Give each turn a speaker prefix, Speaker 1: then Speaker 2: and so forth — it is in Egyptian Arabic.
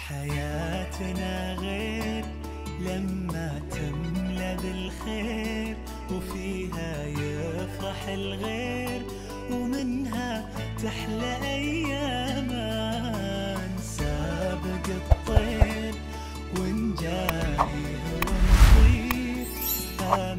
Speaker 1: حياتنا غير لما تملى بالخير وفيها يفرح الغير ومنها تحلى أيامنا نسابق الطير ونجاري ونطير